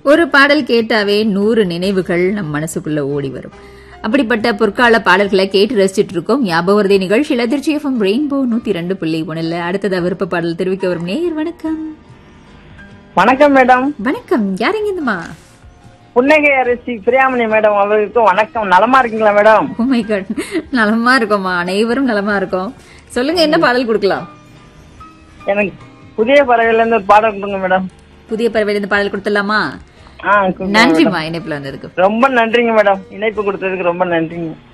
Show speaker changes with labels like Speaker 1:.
Speaker 1: ஒரு பாடல் கேட்டாவே நூறு நினைவுகள் நம் மனசுக்குள்ள ஓடி வரும் அப்படிப்பட்ட பொற்கால பாடல்களை கேட்டு ரசிச்சிட்டு இருக்கோம் ஞாபகவர்தே நிகழ்ச்சியில் அதிர்ச்சி எஃப்எம் ரெயின்போ நூத்தி ரெண்டு புள்ளி ஒண்ணுல அடுத்ததா விருப்ப பாடல் தெரிவிக்க வரும் நேயர் வணக்கம்
Speaker 2: வணக்கம் மேடம்
Speaker 1: வணக்கம் யாருங்க இந்தமா
Speaker 2: புன்னகை அரிசி பிரியாமணி மேடம் அவருக்கு வணக்கம் நலமா இருக்கீங்களா மேடம்
Speaker 1: ஓ மை காட் நலமா இருக்கோமா அனைவரும் நலமா இருக்கோம் சொல்லுங்க என்ன பாடல் கொடுக்கலாம்
Speaker 2: எனக்கு புதிய பறவையில இருந்து ஒரு பாடம் கொடுங்க மேடம்
Speaker 1: புதிய பறவையில இருந்து பாடல் கொடுத்துடலாமா
Speaker 2: ஆ கொடுங்க
Speaker 1: நன்றிமா இணைப்புல வந்ததுக்கு
Speaker 2: ரொம்ப நன்றிங்க மேடம் இணைப்பு கொடுத்ததுக்கு ரொம்ப நன்றிங்க